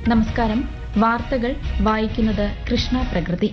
നമസ്കാരം വാർത്തകൾ വായിക്കുന്നത് കൃഷ്ണ പ്രകൃതി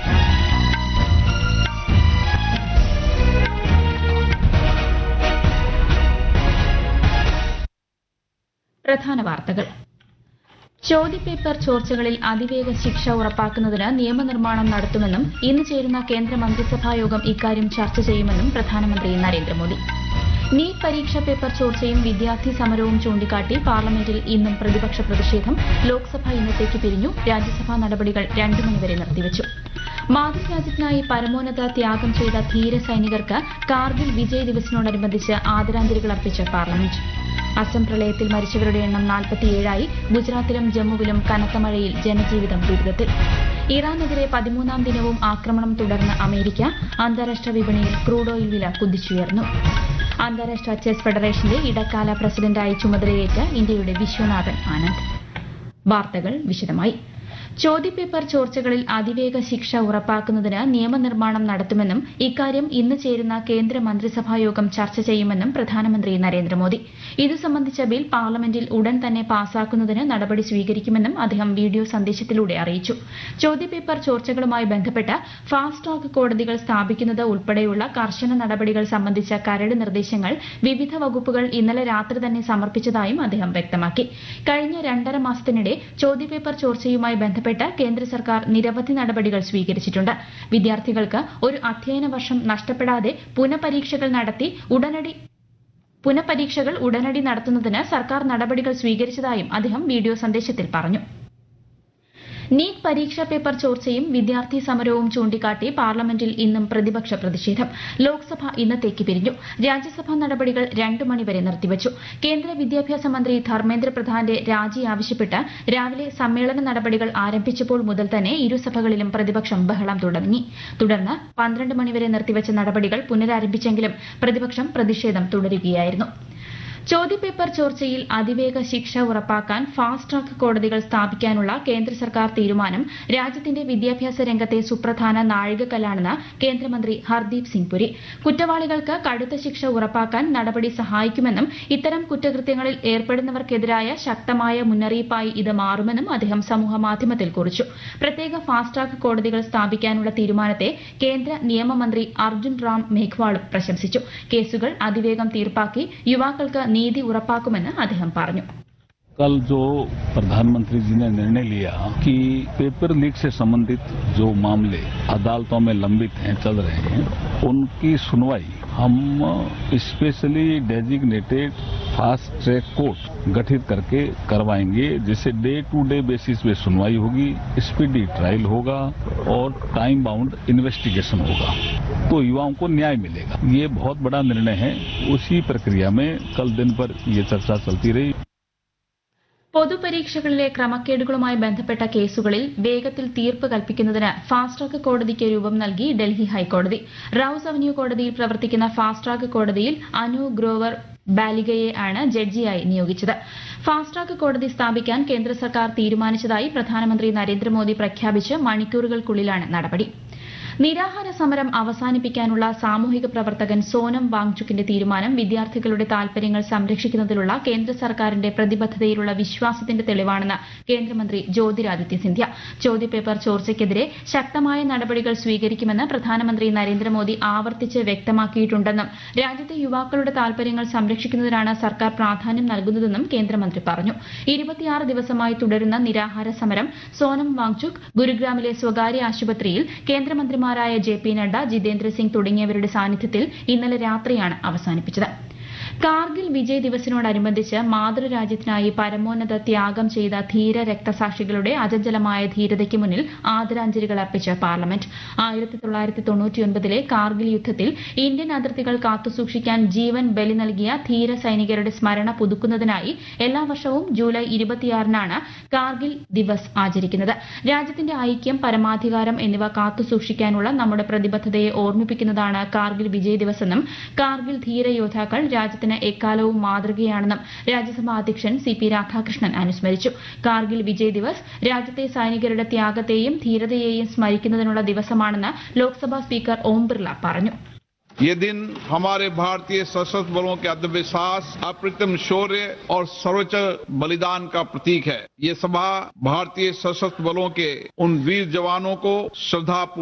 പ്രധാന വാർത്തകൾ ചോദ്യപേപ്പർ ചോർച്ചകളിൽ അതിവേഗ ശിക്ഷ ഉറപ്പാക്കുന്നതിന് നിയമനിർമ്മാണം നടത്തുമെന്നും ഇന്ന് ചേരുന്ന കേന്ദ്ര മന്ത്രിസഭാ യോഗം ഇക്കാര്യം ചർച്ച ചെയ്യുമെന്നും പ്രധാനമന്ത്രി നരേന്ദ്രമോദി നീറ്റ് പരീക്ഷാ പേപ്പർ ചോർച്ചയും വിദ്യാർത്ഥി സമരവും ചൂണ്ടിക്കാട്ടി പാർലമെന്റിൽ ഇന്നും പ്രതിപക്ഷ പ്രതിഷേധം ലോക്സഭ ഇന്നത്തേക്ക് പിരിഞ്ഞു രാജ്യസഭാ നടപടികൾ രണ്ടു മണിവരെ നിർത്തിവച്ചു മാതൃരാജ്യത്തിനായി പരമോന്നത ത്യാഗം ചെയ്ത ധീര സൈനികർക്ക് കാർഗിൽ വിജയ് ദിവസിനോടനുബന്ധിച്ച് ആദരാഞ്ജലികൾ അർപ്പിച്ച് പാർലമെന്റ് അസം പ്രളയത്തിൽ മരിച്ചവരുടെ എണ്ണം നാൽപ്പത്തിയേഴായി ഗുജറാത്തിലും ജമ്മുവിലും കനത്ത മഴയിൽ ജനജീവിതം ദുരിതത്തിൽ ഇറാനെതിരെ പതിമൂന്നാം ദിനവും ആക്രമണം തുടർന്ന് അമേരിക്ക അന്താരാഷ്ട്ര വിപണിയിൽ ക്രൂഡ് ഓയിൽ വില കുതിച്ചുയർന്നു അന്താരാഷ്ട്ര ചെസ് ഫെഡറേഷന്റെ ഇടക്കാല പ്രസിഡന്റായി ചുമതലയേറ്റ ഇന്ത്യയുടെ വിശ്വനാഥൻ ആനന്ദ് വാർത്തകൾ വിശദമായി ചോദ്യപേപ്പർ ചോർച്ചകളിൽ അതിവേഗ ശിക്ഷ ഉറപ്പാക്കുന്നതിന് നിയമനിർമ്മാണം നടത്തുമെന്നും ഇക്കാര്യം ഇന്ന് ചേരുന്ന കേന്ദ്ര മന്ത്രിസഭാ യോഗം ചർച്ച ചെയ്യുമെന്നും പ്രധാനമന്ത്രി നരേന്ദ്രമോദി ഇതു സംബന്ധിച്ച ബിൽ പാർലമെന്റിൽ ഉടൻ തന്നെ പാസാക്കുന്നതിന് നടപടി സ്വീകരിക്കുമെന്നും അദ്ദേഹം വീഡിയോ സന്ദേശത്തിലൂടെ അറിയിച്ചു ചോദ്യപേപ്പർ ചോർച്ചകളുമായി ബന്ധപ്പെട്ട് ഫാസ്റ്റ് ട്രാക്ക് കോടതികൾ സ്ഥാപിക്കുന്നത് ഉൾപ്പെടെയുള്ള കർശന നടപടികൾ സംബന്ധിച്ച കരട് നിർദ്ദേശങ്ങൾ വിവിധ വകുപ്പുകൾ ഇന്നലെ രാത്രി തന്നെ സമർപ്പിച്ചതായും അദ്ദേഹം വ്യക്തമാക്കി കഴിഞ്ഞ രണ്ടര മാസത്തിനിടെ ചോദ്യപേപ്പർ ചോർച്ചയുമായി ബന്ധപ്പെട്ട് കേന്ദ്ര സർക്കാർ നിരവധി നടപടികൾ സ്വീകരിച്ചിട്ടുണ്ട് വിദ്യാർത്ഥികൾക്ക് ഒരു അധ്യയന വർഷം നഷ്ടപ്പെടാതെ പുനഃപരീക്ഷകൾ നടത്തി ഉടനടി പുനഃപരീക്ഷകൾ ഉടനടി നടത്തുന്നതിന് സർക്കാർ നടപടികൾ സ്വീകരിച്ചതായും അദ്ദേഹം വീഡിയോ സന്ദേശത്തിൽ പറഞ്ഞു നീറ്റ് പരീക്ഷാ പേപ്പർ ചോർച്ചയും വിദ്യാർത്ഥി സമരവും ചൂണ്ടിക്കാട്ടി പാർലമെന്റിൽ ഇന്നും പ്രതിപക്ഷ പ്രതിഷേധം ലോക്സഭ ഇന്നത്തേക്ക് പിരിഞ്ഞു രാജ്യസഭാ നടപടികൾ രണ്ടു മണിവരെ നിർത്തിവച്ചു കേന്ദ്ര വിദ്യാഭ്യാസ മന്ത്രി ധർമ്മേന്ദ്ര പ്രധാന്റെ രാജി ആവശ്യപ്പെട്ട് രാവിലെ സമ്മേളന നടപടികൾ ആരംഭിച്ചപ്പോൾ മുതൽ തന്നെ ഇരുസഭകളിലും പ്രതിപക്ഷം ബഹളം തുടങ്ങി തുടർന്ന് പന്ത്രണ്ട് മണിവരെ നിർത്തിവച്ച നടപടികൾ പുനരാരംഭിച്ചെങ്കിലും പ്രതിപക്ഷം പ്രതിഷേധം തുടരുകയായിരുന്നു ചോദ്യപേപ്പർ ചോർച്ചയിൽ അതിവേഗ ശിക്ഷ ഉറപ്പാക്കാൻ ഫാസ്റ്റ് ട്രാക്ക് കോടതികൾ സ്ഥാപിക്കാനുള്ള കേന്ദ്ര സർക്കാർ തീരുമാനം രാജ്യത്തിന്റെ വിദ്യാഭ്യാസ രംഗത്തെ സുപ്രധാന നാഴികക്കല്ലാണെന്ന് കേന്ദ്രമന്ത്രി ഹർദീപ് സിംഗ് പുരി കുറ്റവാളികൾക്ക് കടുത്ത ശിക്ഷ ഉറപ്പാക്കാൻ നടപടി സഹായിക്കുമെന്നും ഇത്തരം കുറ്റകൃത്യങ്ങളിൽ ഏർപ്പെടുന്നവർക്കെതിരായ ശക്തമായ മുന്നറിയിപ്പായി ഇത് മാറുമെന്നും അദ്ദേഹം സമൂഹമാധ്യമത്തിൽ കുറിച്ചു പ്രത്യേക ഫാസ്റ്റ് ട്രാക്ക് കോടതികൾ സ്ഥാപിക്കാനുള്ള തീരുമാനത്തെ കേന്ദ്ര നിയമമന്ത്രി അർജുൻ റാം മേഘ്വാളും പ്രശംസിച്ചു കേസുകൾ അതിവേഗം തീർപ്പാക്കി യുവാക്കൾക്ക് നീതി ഉറപ്പാക്കുമെന്ന് അദ്ദേഹം പറഞ്ഞു कल जो प्रधानमंत्री जी ने निर्णय लिया कि पेपर लीक से संबंधित जो मामले अदालतों में लंबित हैं चल रहे हैं उनकी सुनवाई हम specially designated fast track court गठित करके करवाएंगे जिससे डे टू डे बेसिस पे सुनवाई होगी स्पीडी ट्रायल होगा और टाइम बाउंड इन्वेस्टिगेशन होगा तो युवाओं को न्याय मिलेगा ये बहुत बड़ा निर्णय है उसी प्रक्रिया में कल दिन भर ये चर्चा चलती रही പൊതുപരീക്ഷകളിലെ ക്രമക്കേടുകളുമായി ബന്ധപ്പെട്ട കേസുകളിൽ വേഗത്തിൽ തീർപ്പ് കൽപ്പിക്കുന്നതിന് ഫാസ്റ്റ് ട്രാക്ക് കോടതിക്ക് രൂപം നൽകി ഡൽഹി ഹൈക്കോടതി റൌസ് അവന്യൂ കോടതിയിൽ പ്രവർത്തിക്കുന്ന ഫാസ്റ്റ് ട്രാക്ക് കോടതിയിൽ അനു ഗ്രോവർ ബാലികയെ ആണ് ജഡ്ജിയായി നിയോഗിച്ചത് ഫാസ്റ്റ് ട്രാക്ക് കോടതി സ്ഥാപിക്കാൻ കേന്ദ്ര സർക്കാർ തീരുമാനിച്ചതായി പ്രധാനമന്ത്രി നരേന്ദ്രമോദി പ്രഖ്യാപിച്ച് മണിക്കൂറുകൾക്കുള്ളിലാണ് നടപടി നിരാഹാര സമരം അവസാനിപ്പിക്കാനുള്ള സാമൂഹിക പ്രവർത്തകൻ സോനം വാങ്ചുക്കിന്റെ തീരുമാനം വിദ്യാർത്ഥികളുടെ താൽപര്യങ്ങൾ സംരക്ഷിക്കുന്നതിലുള്ള കേന്ദ്ര സർക്കാരിന്റെ പ്രതിബദ്ധതയിലുള്ള വിശ്വാസത്തിന്റെ തെളിവാണെന്ന് കേന്ദ്രമന്ത്രി ജ്യോതിരാദിത്യ സിന്ധ്യ ചോദ്യപേപ്പർ ചോർച്ചയ്ക്കെതിരെ ശക്തമായ നടപടികൾ സ്വീകരിക്കുമെന്ന് പ്രധാനമന്ത്രി നരേന്ദ്രമോദി ആവർത്തിച്ച് വ്യക്തമാക്കിയിട്ടുണ്ടെന്നും രാജ്യത്തെ യുവാക്കളുടെ താൽപര്യങ്ങൾ സംരക്ഷിക്കുന്നതിനാണ് സർക്കാർ പ്രാധാന്യം നൽകുന്നതെന്നും കേന്ദ്രമന്ത്രി പറഞ്ഞു ഇരുപത്തിയാറ് ദിവസമായി തുടരുന്ന നിരാഹാര സമരം സോനം വാങ്ചുക് ഗുരുഗ്രാമിലെ സ്വകാര്യ ആശുപത്രിയിൽ കേന്ദ്രമന്ത്രിമാരായ ജെ പി നഡ്ഡ ജിതേന്ദ്ര സിംഗ് തുടങ്ങിയവരുടെ സാന്നിധ്യത്തിൽ ഇന്നലെ രാത്രിയാണ് അവസാനിപ്പിച്ചത് കാർഗിൽ വിജയ് ദിവസിനോടനുബന്ധിച്ച് മാതൃരാജ്യത്തിനായി പരമോന്നത ത്യാഗം ചെയ്ത ധീര രക്തസാക്ഷികളുടെ അജഞ്ചലമായ ധീരതയ്ക്ക് മുന്നിൽ ആദരാഞ്ജലികൾ അർപ്പിച്ച് പാർലമെന്റ് ആയിരത്തി തൊള്ളായിരത്തി തൊണ്ണൂറ്റിയൊൻപതിലെ കാർഗിൽ യുദ്ധത്തിൽ ഇന്ത്യൻ അതിർത്തികൾ കാത്തുസൂക്ഷിക്കാൻ ജീവൻ ബലി നൽകിയ ധീര സൈനികരുടെ സ്മരണ പുതുക്കുന്നതിനായി എല്ലാ വർഷവും ജൂലൈ ഇരുപത്തിയാറിനാണ് കാർഗിൽ ദിവസ് ആചരിക്കുന്നത് രാജ്യത്തിന്റെ ഐക്യം പരമാധികാരം എന്നിവ കാത്തുസൂക്ഷിക്കാനുള്ള നമ്മുടെ പ്രതിബദ്ധതയെ ഓർമ്മിപ്പിക്കുന്നതാണ് കാർഗിൽ വിജയ് ദിവസ് എന്നും കാർഗിൽ ധീര യോദ്ധാക്കൾ രാജ്യത്തിന് എക്കാലവും മാതൃകയാണെന്നും രാജ്യസഭാ അധ്യക്ഷൻ സി പി രാധാകൃഷ്ണൻ അനുസ്മരിച്ചു കാർഗിൽ വിജയ് ദിവസ് രാജ്യത്തെ സൈനികരുടെ ത്യാഗത്തെയും ധീരതയെയും സ്മരിക്കുന്നതിനുള്ള ദിവസമാണെന്ന് ലോക്സഭാ സ്പീക്കർ ഓം ബിർള പറഞ്ഞു ये दिन हमारे भारतीय सशस्त्र बलों के आत्मविश्वास अप्रतिम शौर्य और सर्वोच्च बलिदान का प्रतीक है ये सभा भारतीय सशस्त्र बलों के उन वीर जवानों को श्रद्धा